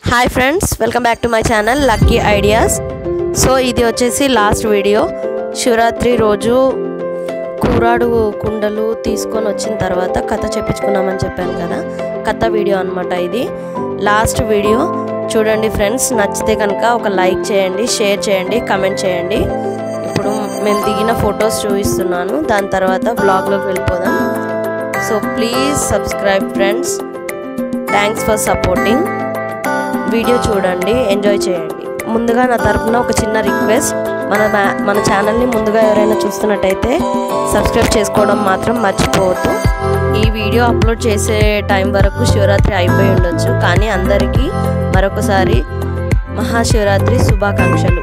hi friends welcome back to my channel lucky ideas so ఇది వచ్చేసి last video Shivaratri రోజు కూరాడు కుండలు తీసుకొని వచ్చిన తర్వాత కథ చెప్పించుకున్నామని చెప్పాను కదా కథ వీడియో అనమాట ఇది లాస్ట్ వీడియో చూడండి ఫ్రెండ్స్ నచ్చితే కనుక ఒక లైక్ చేయండి షేర్ చేయండి కమెంట్ చేయండి ఇప్పుడు మేము దిగిన ఫొటోస్ చూపిస్తున్నాను దాని తర్వాత బ్లాగ్లోకి వెళ్ళిపోదాం so please subscribe friends thanks for supporting video చూడండి ఎంజాయ్ చేయండి ముందుగా నా తరపున ఒక చిన్న రిక్వెస్ట్ మన మా- మన ఛానల్ని ముందుగా ఎవరైనా చూస్తున్నట్టయితే సబ్స్క్రైబ్ చేసుకోవడం మాత్రం మర్చిపోవద్దు ఈ వీడియో అప్లోడ్ చేసే టైం వరకు శివరాత్రి అయిపోయి ఉండొచ్చు కానీ అందరికీ మరొకసారి మహాశివరాత్రి శుభాకాంక్షలు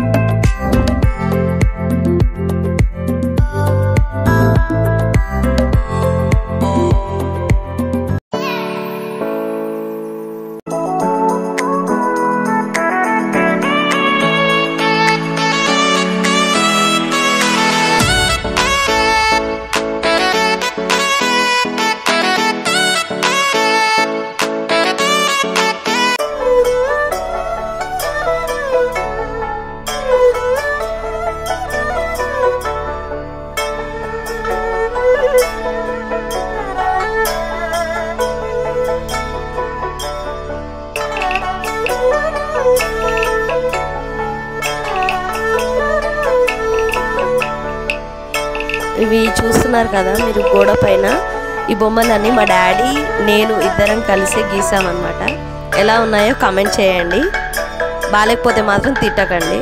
ఇవి చూస్తున్నారు కదా మీరు గోడ పైన ఈ బొమ్మలన్నీ మా డాడీ నేను ఇద్దరం కలిసి గీసామన్నమాట ఎలా ఉన్నాయో కామెంట్ చేయండి బాగాలేకపోతే మాత్రం తిట్టకండి